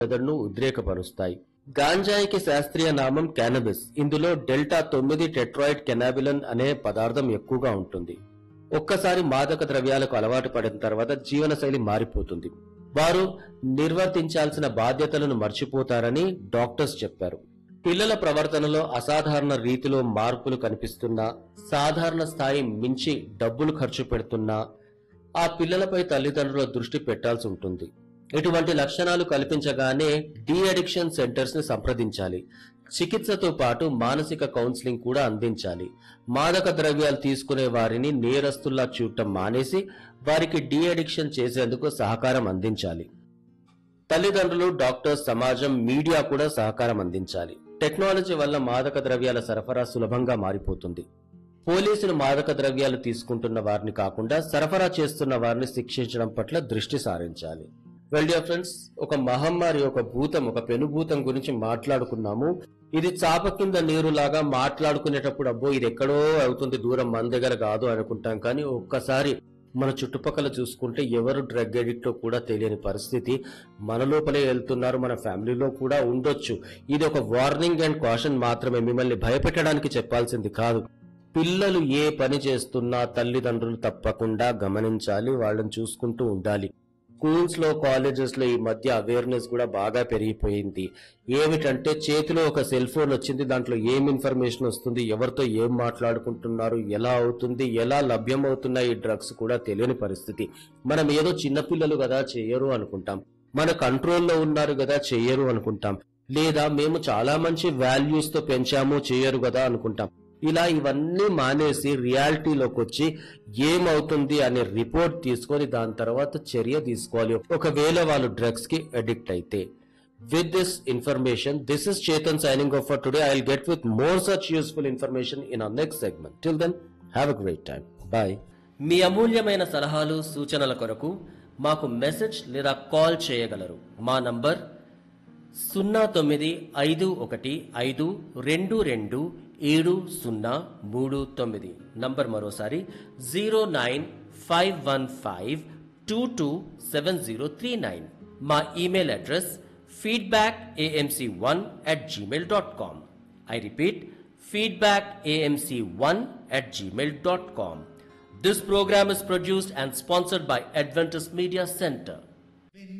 మెదడును ఉద్రేకపరుస్తాయి గాంజాయికి శాస్త్రీయ నామం క్యానబిస్ ఇందులో డెల్టా తొమ్మిది టెట్రాయిడ్ కెనాబిలన్ అనే పదార్థం ఎక్కువగా ఉంటుంది ఒక్కసారి మాదక ద్రవ్యాలకు అలవాటు పడిన తర్వాత జీవనశైలి మారిపోతుంది వారు నిర్వర్తించాల్సిన బాధ్యతలను మర్చిపోతారని డాక్టర్స్ చెప్పారు పిల్లల ప్రవర్తనలో అసాధారణ రీతిలో మార్పులు కనిపిస్తున్నా సాధారణ స్థాయి మించి డబ్బులు ఖర్చు పెడుతున్నా ఆ పిల్లలపై తల్లిదండ్రుల దృష్టి పెట్టాల్సి ఉంటుంది ఇటువంటి లక్షణాలు కల్పించగానే డీ అడిక్షన్ సెంటర్స్ ని సంప్రదించాలి చికిత్సతో పాటు మానసిక కౌన్సిలింగ్ కూడా అందించాలి మాదక ద్రవ్యాలు తీసుకునే వారిని నేరస్తుల్లా చూడటం మానేసి వారికి డీ అడిక్షన్ చేసేందుకు సహకారం అందించాలి తల్లిదండ్రులు డాక్టర్స్ సమాజం మీడియా కూడా సహకారం అందించాలి టెక్నాలజీ వల్ల మాదక ద్రవ్యాల సరఫరా సులభంగా మారిపోతుంది పోలీసులు మాదక ద్రవ్యాలు తీసుకుంటున్న వారిని కాకుండా సరఫరా చేస్తున్న వారిని శిక్షించడం పట్ల దృష్టి సారించాలి వెల్ డియర్ ఫ్రెండ్స్ ఒక మహమ్మారి ఒక భూతం ఒక పెనుభూతం గురించి మాట్లాడుకున్నాము ఇది చాప కింద నీరులాగా మాట్లాడుకునేటప్పుడు అబ్బో ఇది ఎక్కడో అవుతుంది దూరం మన దగ్గర కాదు అనుకుంటాం కానీ ఒక్కసారి మన చుట్టుపక్కల చూసుకుంటే ఎవరు డ్రగ్ ఎడిక్ట్ కూడా తెలియని పరిస్థితి మన లోపలే వెళ్తున్నారు మన ఫ్యామిలీలో కూడా ఉండొచ్చు ఇది ఒక వార్నింగ్ అండ్ కాషన్ మాత్రమే మిమ్మల్ని భయపెట్టడానికి చెప్పాల్సింది కాదు పిల్లలు ఏ పని చేస్తున్నా తల్లిదండ్రులు తప్పకుండా గమనించాలి వాళ్ళని చూసుకుంటూ ఉండాలి స్కూల్స్ లో కాలేజెస్ లో ఈ మధ్య అవేర్నెస్ కూడా బాగా పెరిగిపోయింది ఏమిటంటే చేతిలో ఒక సెల్ ఫోన్ వచ్చింది దాంట్లో ఏం ఇన్ఫర్మేషన్ వస్తుంది ఎవరితో ఏం మాట్లాడుకుంటున్నారు ఎలా అవుతుంది ఎలా లభ్యం అవుతున్నాయి ఈ డ్రగ్స్ కూడా తెలియని పరిస్థితి మనం ఏదో చిన్నపిల్లలు కదా చేయరు అనుకుంటాం మన కంట్రోల్లో ఉన్నారు కదా చేయరు అనుకుంటాం లేదా మేము చాలా మంచి వాల్యూస్ తో పెంచాము చేయరు కదా అనుకుంటాం ఇలా ఇవన్నీ మానేసి రియాలిటీలోకి వచ్చి ఏమవుతుంది అనే రిపోర్ట్ తీసుకొని దాని తర్వాత చర్య తీసుకోవాలి ఒకవేళ వాళ్ళు డ్రగ్స్ కి అడిక్ట్ అయితే with this information this is Chetan signing off for today I will get with more such useful information in our next segment till then have a great time bye మీ అమూల్యమైన సలహాలు సూచనల కొరకు మాకు మెసేజ్ లేదా call చేయగలరు మా నంబర్ సున్నా తొమ్మిది ఐదు ఒకటి ఐదు రెండు రెండు ఏడు సున్నా మూడు తొమ్మిది నంబర్ మరోసారి zero nine five one five two two seven zero three nine మా email address feedback AMC one at Gmail dot com I repeat feedback amc1 at gmail.com. This program is produced and sponsored by Adventist Media Center.